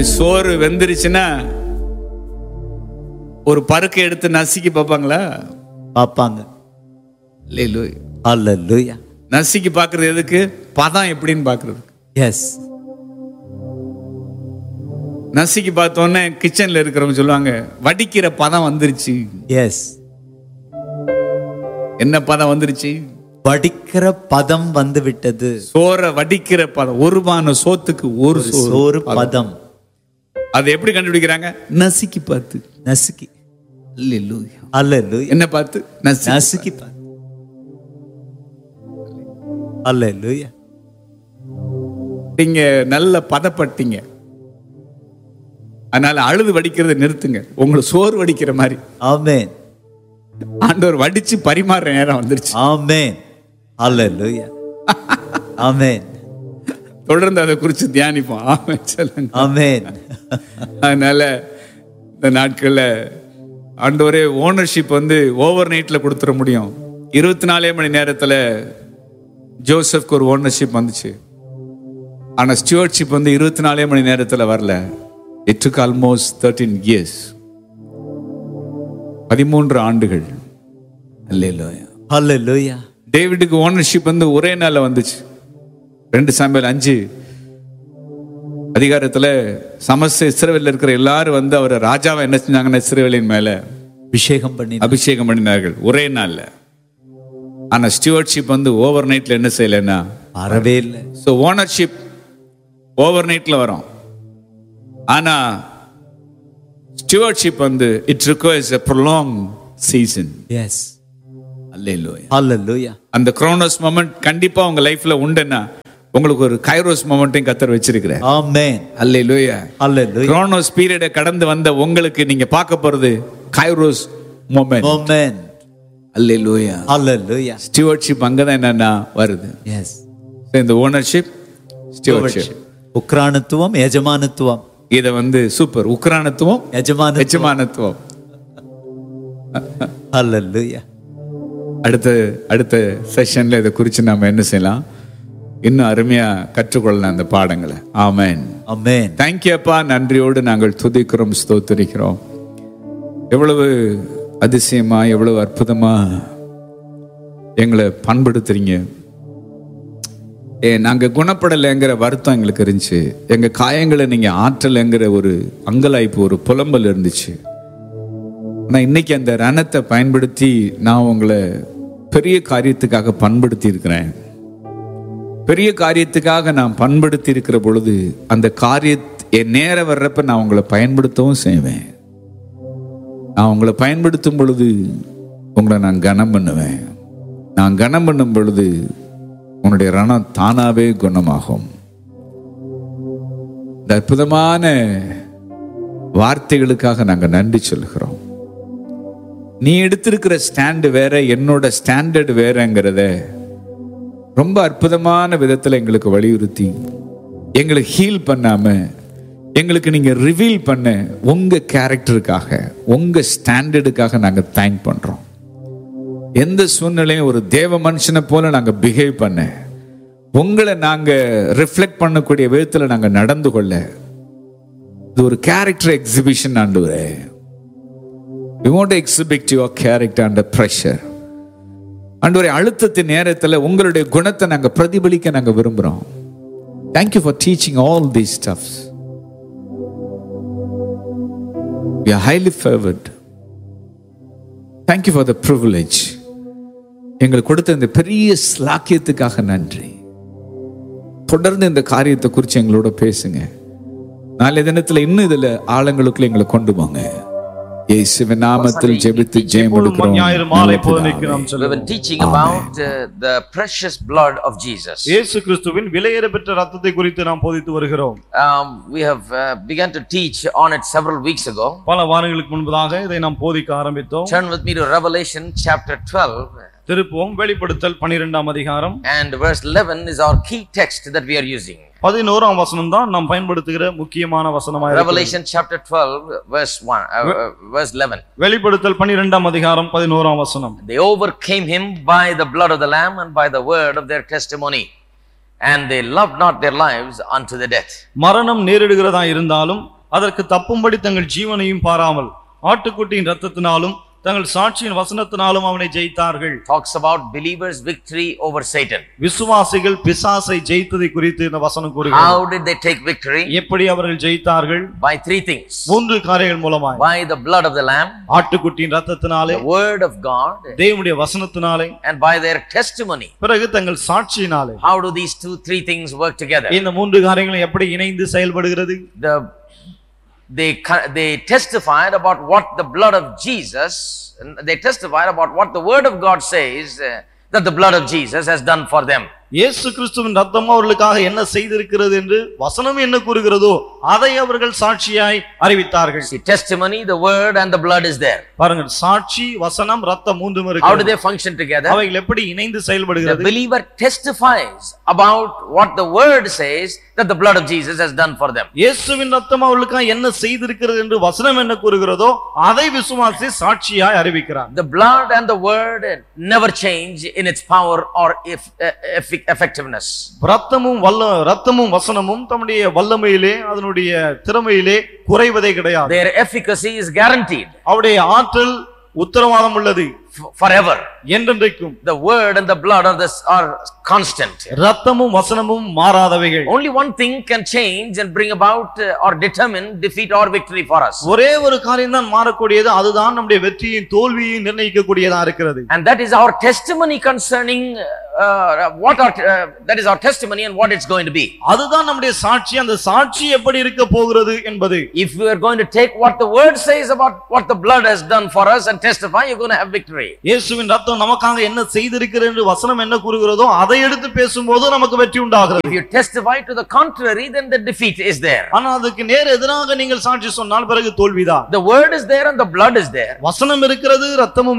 இப்படி சோறு வெந்துருச்சுன்னா ஒரு பருக்கை எடுத்து நசுக்கி பார்ப்பாங்களா பார்ப்பாங்க இல்லையே அல்லேலூயா நசுக்கி பார்க்கறது எதுக்கு பதம் எப்படின்னு பார்க்கறது எஸ் நசுக்கி பார்த்தோன்னே கிச்சன்ல இருக்கிறவங்க சொல்லுவாங்க வடிக்கிற பதம் வந்துருச்சு எஸ் என்ன பதம் வந்துருச்சு வடிக்கிற பதம் வந்து விட்டது சோற வடிக்கிற பதம் ஒரு பான சோத்துக்கு ஒரு சோறு சோறு பதம் அதை எப்படி கண்டுபிடிக்கிறாங்க நசுக்கி பார்த்து நசுக்கி அல்லேலூயா. அல்லேலூயா என்ன பார்த்து நசுக்கி நசுக்கி பார்த்து அல்லேலூயா நீங்க நல்ல பதப்பட்டீங்க அதனால அழுது வடிக்கிறதை நிறுத்துங்க உங்களை சோறு வடிக்கிற மாதிரி ஆமென் ஆண்டவர் வடிச்சு பரிமாறுற நேரம் வந்துருச்சு ஆமென் அல்லேலூயா ஆமென் தொடர்ந்து அதை குறித்து தியானிப்போம் ஆமென் சொல்லுங்க ஆமென் அதனால இந்த நாட்கள்ல ஆண்டவரே ஓனர்ஷிப் வந்து ஓவர் நைட்ல கொடுத்துட முடியும் இருபத்தி நாலே மணி நேரத்துல ஜோசப்க்கு ஒரு ஓனர்ஷிப் வந்துச்சு ஆனா ஸ்டியூவர்ட்ஷிப் வந்து இருபத்தி நாலே மணி நேரத்துல வரல it took almost thirteen years பதிமூன்று ஆண்டுகள் அல்லேலூயா அல்லேலூயா டேவிடுக்கு ஓனர்ஷிப் வந்து ஒரே நாள்ல வந்துச்சு ரெண்டு சாம்பியல் அஞ்சு அதிகாரத்துல சமஸ்த இஸ்ரவேல்ல இருக்கிற எல்லாரும் வந்து அவரை ராஜாவை என்ன செஞ்சாங்கன்னா இஸ்ரவேலின் மேல அபிஷேகம் பண்ணி அபிஷேகம் பண்ணினார்கள் ஒரே நாள்ல ஆனா ஸ்டியூவர்ட்ஷிப் வந்து ஓவர் நைட்ல என்ன செய்யலைன்னா வரவே இல்லை ஸோ ஓனர்ஷிப் ஓவர் நைட்ல வரும் ஆனா ஸ்டியூவர்ட்ஷிப் வந்து it requires a prolong season yes அல்லேலூயா அல்லேலூயா அந்த குரோனோஸ் மொமெண்ட் கண்டிப்பா உங்க லைஃப்ல உண்டுன்னா உங்களுக்கு ஒரு கைரோஸ் மொமெண்ட்டையும் கத்தர் வச்சிருக்கிறேன் ஆமென் அல்லேலூயா அல்லேலூயா குரோனோஸ் பீரியடை கடந்து வந்த உங்களுக்கு நீங்க பார்க்க போறது கைரோஸ் மொமெண்ட் ஆமென் அல்லேலூயா அல்லேலூயா ஸ்டியூவர்ட்ஷிப் அங்கதான் என்னன்னா வருது எஸ் So, இந்த ஓனர்ஷிப் ஸ்டியூவர்ட்ஷிப் உக்ரானத்துவம் எஜமானத்துவம் இத வந்து சூப்பர் உக்ரானத்துவம் எஜமானத்துவம் எஜமானத்துவம் அல்லேலூயா அடுத்த அடுத்த செஷன்ல இதை குறித்து நாம என்ன செய்யலாம் இன்னும் அருமையா கற்றுக்கொள்ளலாம் அந்த பாடங்களை ஆமென் ஆமென் தேங்க்யூ அப்பா நன்றியோடு நாங்கள் துதிக்கிறோம் ஸ்தோத்திரிக்கிறோம் எவ்வளவு அதிசயமா எவ்வளவு அற்புதமா எங்களை பண்படுத்துறீங்க ஏ நாங்க குணப்படலைங்கிற வருத்தம் எங்களுக்கு இருந்துச்சு எங்க காயங்களை நீங்க ஆற்றலைங்கிற ஒரு அங்கலாய்ப்பு ஒரு புலம்பல் இருந்துச்சு ஆனா இன்னைக்கு அந்த ரணத்தை பயன்படுத்தி நான் உங்களை பெரிய காரியத்துக்காக பண்படுத்தி இருக்கிறேன் பெரிய காரியத்துக்காக நான் பண்படுத்தி இருக்கிற பொழுது அந்த காரிய என் நேரம் வர்றப்ப நான் உங்களை பயன்படுத்தவும் செய்வேன் நான் உங்களை பயன்படுத்தும் பொழுது உங்களை நான் கனம் பண்ணுவேன் நான் கனம் பண்ணும் பொழுது உன்னுடைய ரணம் தானாவே குணமாகும் இந்த அற்புதமான வார்த்தைகளுக்காக நாங்கள் நன்றி சொல்கிறோம் நீ எடுத்திருக்கிற ஸ்டாண்டு வேற என்னோட ஸ்டாண்டர்ட் வேறங்கிறத ரொம்ப அற்புதமான விதத்துல எங்களுக்கு வலியுறுத்தி எங்களை ஹீல் பண்ணாம எங்களுக்கு நீங்க ரிவீல் பண்ண உங்க கேரக்டருக்காக உங்க ஸ்டாண்டர்டுக்காக நாங்க தேங்க் பண்றோம் எந்த சூழ்நிலையும் ஒரு தேவ மனுஷனை போல நாங்க பிஹேவ் பண்ண உங்களை நாங்க ரிஃப்ளெக்ட் பண்ணக்கூடிய விதத்துல நாங்க நடந்து கொள்ள இது ஒரு கேரக்டர் எக்ஸிபிஷன் ஆண்டுவரே we want to exhibit your character under pressure ஆண்டவரே அழுத்தத்தின் நேரத்துல உங்களுடைய குணத்தை நாங்க பிரதிபலிக்க நாங்க விரும்புறோம் thank you for teaching all these stuffs we are highly favored thank you for the privilege எங்களுக்கு கொடுத்த இந்த பெரிய ஸ்லாக்கியத்துக்காக நன்றி தொடர்ந்து இந்த காரியத்தை குறித்து எங்களோட பேசுங்க நாளைய தினத்துல இன்னும் இதுல ஆழங்களுக்குள்ள எங்களை கொண்டு போங்க இயேசுவின் நாமத்தில் ஜெபித்து ஜெயம் எடுக்கிறோம் ஞாயிறு மாலை நல்ல பிதாவே. போதனைக்கு நாம் We've செல்லுவோம் been teaching about uh, the precious blood of Jesus. இயேசு கிறிஸ்துவின் விலையேற பெற்ற ரத்தத்தை குறித்து நாம் போதித்து வருகிறோம் Um, we have uh, begun to teach on it several weeks ago. பல வாரங்களுக்கு முன்பதாக இதை நாம் போதிக்க ஆரம்பித்தோம் Turn with me to Revelation chapter 12 திருப்புவோம் வெளிப்படுத்தல் பனிரெண்டாம் அதிகாரம் and verse 11 is our key text that we are using. பதினோராம் வசனம் தான் நாம் பயன்படுத்துகிற முக்கியமான வசனமாக Revelation chapter 12 verse 1 uh, uh, verse 11. வெளிப்படுத்தல் பனிரெண்டாம் அதிகாரம் பதினோராம் வசனம் They overcame him by the blood of the lamb and by the word of their testimony and they loved not their lives unto the death. மரணம் நேரிடுகிறதா இருந்தாலும் அதற்கு தப்பும்படி தங்கள் ஜீவனையும் பாராமல் ஆட்டுக்குட்டியின் ரத்தத்தினாலும் தங்கள் சாட்சியின் வசனத்தினாலும் அவனை ஜெயித்தார்கள் Talks about believers' victory over Satan. விசுவாசிகள் பிசாசை ஜெயித்ததை குறித்து இந்த வசனம் கூறுகிறது How did they take victory? எப்படி அவர்கள் ஜெயித்தார்கள் By three things. மூன்று காரியங்கள் மூலமாய் By the blood of the Lamb, ஆட்டுக்குட்டியின் ரத்தத்தினாலே the word of God, தேவனுடைய வசனத்தினாலே and by their testimony. பிறகு தங்கள் சாட்சியினாலே How do these two, three things work together? இந்த மூன்று காரியங்களும் எப்படி இணைந்து செயல்படுகிறது The they co- they testified about what the blood of Jesus, and they testified about what the word of God says uh, that the blood of Jesus has done for them. இயேசு கிறிஸ்துவின் ரத்தம் அவர்களுக்காக என்ன செய்திருக்கிறது என்று வசனம் என்ன கூறுகிறதோ அதை அவர்கள் சாட்சியாய் அறிவித்தார்கள் See, testimony, the word, and the blood is there. பாருங்கள் சாட்சி வசனம் ரத்தம் மூன்றும் How do இருக்கு they function together? அவைகள் எப்படி இணைந்து The செயல்படுகிறது believer testifies about what the word says that the blood of Jesus has done for them. இயேசுவின் ரத்தம் அவர்களுக்காக என்ன செய்திருக்கிறது என்று வசனம் என்ன கூறுகிறதோ அதை விசுவாசி சாட்சியாய் அறிவிக்கிறார் The blood and the word never change in its power or if, effi- effectiveness. ரத்தமும் வல்ல ரத்தமும் வசனமும் தம்முடைய வல்லமையிலே அதனுடைய திறமையிலே குறைவதே கிடையாது Their efficacy is guaranteed அவருடைய ஆற்றல் உத்தரவாதம் உள்ளது f- forever. என்றென்றைக்கும் The word and the blood are, this, are constant. ரத்தமும் வசனமும் மாறாதவைகள் Only one thing can change and bring about uh, or determine defeat or victory for us. ஒரே ஒரு காரியம் தான் மாறக்கூடியது அதுதான் நம்முடைய வெற்றியின் தோல்வியையும் நிர்ணயிக்கக்கூடியதா இருக்கிறது And that is our testimony concerning uh, what our, uh, that is our testimony and what it's going to be. அதுதான் நம்முடைய சாட்சி அந்த சாட்சி எப்படி இருக்க போகிறது என்பது If we are going to take what the word says about what the blood has done for us and testify, you're going to have victory. இயேசுவின் ரத்தம் நமக்காக என்ன செய்திருக்கிறது என்று வசனம் என்ன கூறுகிறதோ அதை எடுத்து பேசும்போது நமக்கு வெற்றி உண்டாகிறது If you testify to the contrary, then the defeat is there. ஆனா அதுக்கு நேர் எதிராக நீங்கள் சாட்சி சொன்னால் பிறகு தோல்விதான் The word is there and the blood is there. வசனம் இருக்கிறது ரத்தமும்